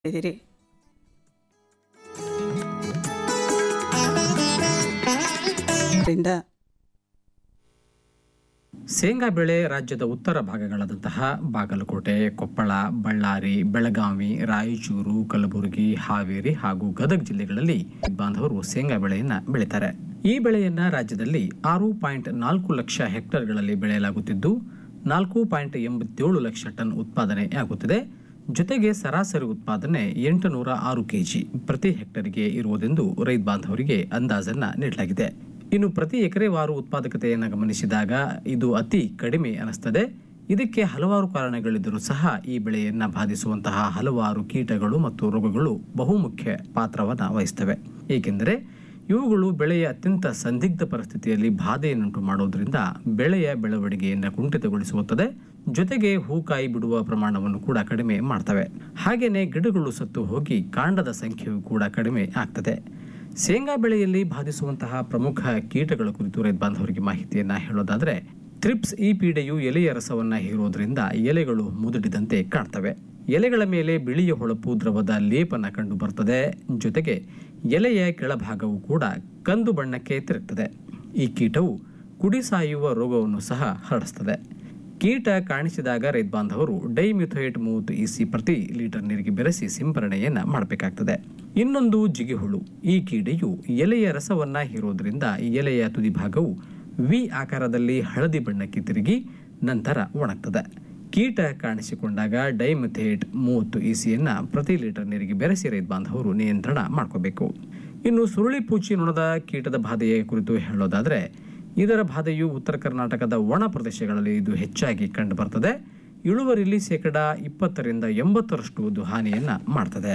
ಇದ್ದೀರಿ ರಿಂದ ಶೇಂಗಾ ಬೆಳೆ ರಾಜ್ಯದ ಉತ್ತರ ಭಾಗಗಳಾದಂತಹ ಬಾಗಲಕೋಟೆ ಕೊಪ್ಪಳ ಬಳ್ಳಾರಿ ಬೆಳಗಾವಿ ರಾಯಚೂರು ಕಲಬುರಗಿ ಹಾವೇರಿ ಹಾಗೂ ಗದಗ ಜಿಲ್ಲೆಗಳಲ್ಲಿ ಬಾಂಧವರು ಶೇಂಗಾ ಬೆಳೆಯನ್ನ ಬೆಳೀತಾರೆ ಈ ಬೆಳೆಯನ್ನ ರಾಜ್ಯದಲ್ಲಿ ಆರು ಪಾಯಿಂಟ್ ನಾಲ್ಕು ಲಕ್ಷ ಹೆಕ್ಟೇರ್ಗಳಲ್ಲಿ ಬೆಳೆಯಲಾಗುತ್ತಿದ್ದು ನಾಲ್ಕು ಪಾಯಿಂಟ್ ಎಂಬತ್ತೇಳು ಲಕ್ಷ ಟನ್ ಉತ್ಪಾದನೆ ಆಗುತ್ತಿದೆ ಜೊತೆಗೆ ಸರಾಸರಿ ಉತ್ಪಾದನೆ ಎಂಟು ನೂರ ಆರು ಕೆಜಿ ಪ್ರತಿ ಹೆಕ್ಟರ್ಗೆ ಇರುವುದೆಂದು ರೈತ ಬಾಂಧವರಿಗೆ ಅಂದಾಜನ್ನ ನೀಡಲಾಗಿದೆ ಇನ್ನು ಪ್ರತಿ ಎಕರೆವಾರು ಉತ್ಪಾದಕತೆಯನ್ನು ಗಮನಿಸಿದಾಗ ಇದು ಅತಿ ಕಡಿಮೆ ಅನಿಸ್ತದೆ ಇದಕ್ಕೆ ಹಲವಾರು ಕಾರಣಗಳಿದ್ದರೂ ಸಹ ಈ ಬೆಳೆಯನ್ನ ಬಾಧಿಸುವಂತಹ ಹಲವಾರು ಕೀಟಗಳು ಮತ್ತು ರೋಗಗಳು ಬಹುಮುಖ್ಯ ಪಾತ್ರವನ್ನು ವಹಿಸ್ತವೆ ಏಕೆಂದರೆ ಇವುಗಳು ಬೆಳೆಯ ಅತ್ಯಂತ ಸಂದಿಗ್ಧ ಪರಿಸ್ಥಿತಿಯಲ್ಲಿ ಬಾಧೆಯನ್ನುಂಟು ಮಾಡೋದ್ರಿಂದ ಬೆಳೆಯ ಬೆಳವಣಿಗೆಯನ್ನು ಕುಂಠಿತಗೊಳಿಸುತ್ತದೆ ಜೊತೆಗೆ ಹೂಕಾಯಿ ಬಿಡುವ ಪ್ರಮಾಣವನ್ನು ಕೂಡ ಕಡಿಮೆ ಮಾಡ್ತವೆ ಹಾಗೇನೆ ಗಿಡಗಳು ಸತ್ತು ಹೋಗಿ ಕಾಂಡದ ಸಂಖ್ಯೆಯು ಕೂಡ ಕಡಿಮೆ ಆಗ್ತದೆ ಶೇಂಗಾ ಬೆಳೆಯಲ್ಲಿ ಬಾಧಿಸುವಂತಹ ಪ್ರಮುಖ ಕೀಟಗಳ ಕುರಿತು ರೈತ ಬಾಂಧವರಿಗೆ ಮಾಹಿತಿಯನ್ನ ಹೇಳೋದಾದ್ರೆ ಥ್ರಿಪ್ಸ್ ಈ ಪೀಡೆಯು ಎಲೆಯ ರಸವನ್ನ ಹೀರೋದ್ರಿಂದ ಎಲೆಗಳು ಮುದುಡಿದಂತೆ ಕಾಣ್ತವೆ ಎಲೆಗಳ ಮೇಲೆ ಬಿಳಿಯ ಹೊಳಪು ದ್ರವದ ಲೇಪನ ಕಂಡು ಬರ್ತದೆ ಜೊತೆಗೆ ಎಲೆಯ ಕೆಳಭಾಗವು ಕೂಡ ಕಂದು ಬಣ್ಣಕ್ಕೆ ತಿರುಗ್ತದೆ ಈ ಕೀಟವು ಕುಡಿ ಸಾಯುವ ರೋಗವನ್ನು ಸಹ ಹರಡಿಸ್ತದೆ ಕೀಟ ಕಾಣಿಸಿದಾಗ ರೈತ ಬಾಂಧವರು ಡೈಮಿಥೋಯೇಟ್ ಮೂವತ್ತು ಇಸಿ ಪ್ರತಿ ಲೀಟರ್ ನೀರಿಗೆ ಬೆರೆಸಿ ಸಿಂಪರಣೆಯನ್ನ ಮಾಡಬೇಕಾಗ್ತದೆ ಇನ್ನೊಂದು ಜಿಗಿಹುಳು ಈ ಕೀಡೆಯು ಎಲೆಯ ರಸವನ್ನ ಹೀರೋದ್ರಿಂದ ಎಲೆಯ ತುದಿ ಭಾಗವು ವಿ ಆಕಾರದಲ್ಲಿ ಹಳದಿ ಬಣ್ಣಕ್ಕೆ ತಿರುಗಿ ನಂತರ ಒಣಗ್ತದೆ ಕೀಟ ಕಾಣಿಸಿಕೊಂಡಾಗ ಡೈಮಿಥೇಟ್ ಮೂವತ್ತು ಇಸಿಯನ್ನ ಪ್ರತಿ ಲೀಟರ್ ನೀರಿಗೆ ಬೆರೆಸಿ ರೈತ ಬಾಂಧವರು ನಿಯಂತ್ರಣ ಮಾಡ್ಕೋಬೇಕು ಇನ್ನು ಸುರುಳಿ ಪೂಚಿ ನೊಣದ ಕೀಟದ ಬಾಧೆಯ ಕುರಿತು ಹೇಳೋದಾದ್ರೆ ಇದರ ಬಾಧೆಯು ಉತ್ತರ ಕರ್ನಾಟಕದ ಒಣ ಪ್ರದೇಶಗಳಲ್ಲಿ ಇದು ಹೆಚ್ಚಾಗಿ ಕಂಡು ಬರ್ತದೆ ಇಳುವರಿಲಿ ಶೇಕಡ ಇಪ್ಪತ್ತರಿಂದ ಎಂಬತ್ತರಷ್ಟು ಇದು ಹಾನಿಯನ್ನ ಮಾಡ್ತದೆ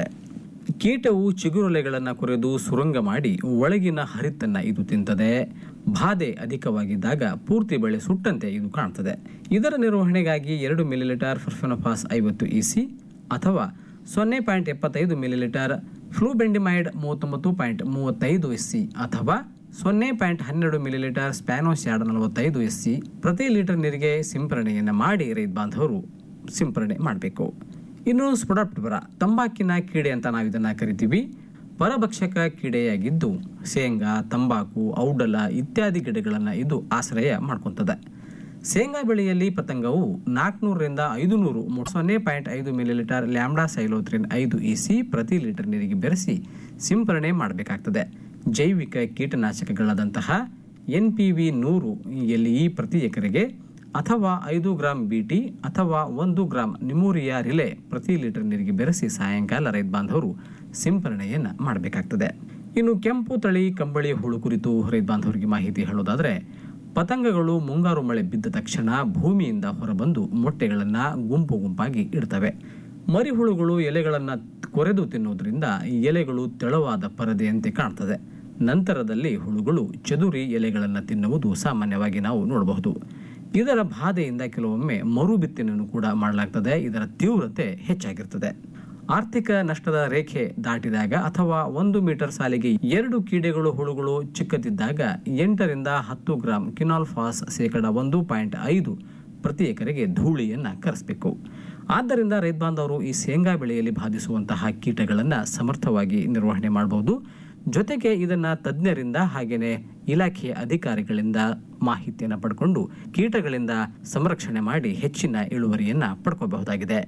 ಕೀಟವು ಚಿಗುರೊಲೆಗಳನ್ನು ಕೊರೆದು ಸುರಂಗ ಮಾಡಿ ಒಳಗಿನ ಹರಿತನ್ನ ಇದು ತಿಂತದೆ ಬಾಧೆ ಅಧಿಕವಾಗಿದ್ದಾಗ ಪೂರ್ತಿ ಬೆಳೆ ಸುಟ್ಟಂತೆ ಇದು ಕಾಣ್ತದೆ ಇದರ ನಿರ್ವಹಣೆಗಾಗಿ ಎರಡು ಮಿಲಿಲೀಟರ್ ಫರ್ಫೆನೋಫಾಸ್ ಐವತ್ತು ಇಸಿ ಅಥವಾ ಸೊನ್ನೆ ಪಾಯಿಂಟ್ ಎಪ್ಪತ್ತೈದು ಮಿಲಿಲೀಟರ್ ಫ್ಲೂಬೆಂಡಿಮೈಡ್ ಮೂವತ್ತೊಂಬತ್ತು ಪಾಯಿಂಟ್ ಮೂವತ್ತೈದು ಎಸ್ ಸಿ ಅಥವಾ ಸೊನ್ನೆ ಪಾಯಿಂಟ್ ಹನ್ನೆರಡು ಮಿಲಿಲೀಟರ್ ಸ್ಪ್ಯಾನೋಸ್ಯಾಡ್ ನಲವತ್ತೈದು ಎಸ್ ಸಿ ಪ್ರತಿ ಲೀಟರ್ ನೀರಿಗೆ ಸಿಂಪರಣೆಯನ್ನು ಮಾಡಿ ರೈತ ಬಾಂಧವರು ಸಿಂಪರಣೆ ಮಾಡಬೇಕು ಇನ್ನು ಸ್ಪೊಡಾಪ್ಟಿಬರ ತಂಬಾಕಿನ ಕೀಡೆ ಅಂತ ನಾವು ಇದನ್ನು ಕರಿತೀವಿ ಪರಭಕ್ಷಕ ಕೀಡೆಯಾಗಿದ್ದು ಶೇಂಗಾ ತಂಬಾಕು ಔಡಲ ಇತ್ಯಾದಿ ಗಿಡಗಳನ್ನು ಇದು ಆಶ್ರಯ ಮಾಡ್ಕೊತದೆ ಶೇಂಗಾ ಬೆಳೆಯಲ್ಲಿ ಪತಂಗವು ನಾಲ್ಕುನೂರರಿಂದ ಐದು ನೂರು ಸೊನ್ನೆ ಪಾಯಿಂಟ್ ಐದು ಮಿಲಿಲೀಟರ್ ಲ್ಯಾಂಬ್ಡಾ ಸೈಲೋತ್ರಿನ್ ಐದು ಇಸಿ ಪ್ರತಿ ಲೀಟರ್ ನೀರಿಗೆ ಬೆರೆಸಿ ಸಿಂಪರಣೆ ಮಾಡಬೇಕಾಗ್ತದೆ ಜೈವಿಕ ಕೀಟನಾಶಕಗಳಾದಂತಹ ಎನ್ ಪಿ ವಿ ನೂರು ಎಲ್ ಇ ಪ್ರತಿ ಎಕರೆಗೆ ಅಥವಾ ಐದು ಗ್ರಾಂ ಬಿಟಿ ಅಥವಾ ಒಂದು ಗ್ರಾಂ ನಿಮೂರಿಯಾ ರಿಲೆ ಪ್ರತಿ ಲೀಟರ್ ನೀರಿಗೆ ಬೆರೆಸಿ ಸಾಯಂಕಾಲ ರೈತ ಬಾಂಧವರು ಸಿಂಪರಣೆಯನ್ನು ಮಾಡಬೇಕಾಗ್ತದೆ ಇನ್ನು ಕೆಂಪು ತಳಿ ಕಂಬಳಿ ಹುಳು ಕುರಿತು ರೈತ ಬಾಂಧವರಿಗೆ ಮಾಹಿತಿ ಹೇಳೋದಾದ್ರೆ ಪತಂಗಗಳು ಮುಂಗಾರು ಮಳೆ ಬಿದ್ದ ತಕ್ಷಣ ಭೂಮಿಯಿಂದ ಹೊರಬಂದು ಮೊಟ್ಟೆಗಳನ್ನು ಗುಂಪು ಗುಂಪಾಗಿ ಇಡ್ತವೆ ಮರಿಹುಳುಗಳು ಎಲೆಗಳನ್ನು ಕೊರೆದು ತಿನ್ನುವುದರಿಂದ ಎಲೆಗಳು ತೆಳುವಾದ ಪರದೆಯಂತೆ ಕಾಣ್ತದೆ ನಂತರದಲ್ಲಿ ಹುಳುಗಳು ಚದುರಿ ಎಲೆಗಳನ್ನು ತಿನ್ನುವುದು ಸಾಮಾನ್ಯವಾಗಿ ನಾವು ನೋಡಬಹುದು ಇದರ ಬಾಧೆಯಿಂದ ಕೆಲವೊಮ್ಮೆ ಮರು ಬಿತ್ತನೆಯನ್ನು ಕೂಡ ಮಾಡಲಾಗ್ತದೆ ಇದರ ತೀವ್ರತೆ ಹೆಚ್ಚಾಗಿರ್ತದೆ ಆರ್ಥಿಕ ನಷ್ಟದ ರೇಖೆ ದಾಟಿದಾಗ ಅಥವಾ ಒಂದು ಮೀಟರ್ ಸಾಲಿಗೆ ಎರಡು ಕೀಡೆಗಳು ಹುಳುಗಳು ಚಿಕ್ಕದಿದ್ದಾಗ ಎಂಟರಿಂದ ಹತ್ತು ಗ್ರಾಂ ಕಿನಾಲ್ಫಾಸ್ ಶೇಕಡ ಒಂದು ಪಾಯಿಂಟ್ ಐದು ಪ್ರತಿ ಎಕರೆಗೆ ಧೂಳಿಯನ್ನು ಕರೆಸಬೇಕು ಆದ್ದರಿಂದ ರೈತ ಬಾಂಧವರು ಈ ಶೇಂಗಾ ಬೆಳೆಯಲ್ಲಿ ಬಾಧಿಸುವಂತಹ ಕೀಟಗಳನ್ನು ಸಮರ್ಥವಾಗಿ ನಿರ್ವಹಣೆ ಮಾಡಬಹುದು ಜೊತೆಗೆ ಇದನ್ನು ತಜ್ಞರಿಂದ ಹಾಗೆಯೇ ಇಲಾಖೆಯ ಅಧಿಕಾರಿಗಳಿಂದ ಮಾಹಿತಿಯನ್ನು ಪಡ್ಕೊಂಡು ಕೀಟಗಳಿಂದ ಸಂರಕ್ಷಣೆ ಮಾಡಿ ಹೆಚ್ಚಿನ ಇಳುವರಿಯನ್ನು ಪಡ್ಕೋಬಹುದಾಗಿದೆ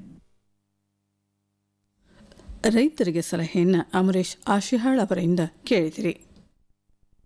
ರೈತರಿಗೆ ಸಲಹೆಯನ್ನು ಅಮರೇಶ್ ಆಶಿಹಾಳ್ ಅವರಿಂದ ಕೇಳಿದಿರಿ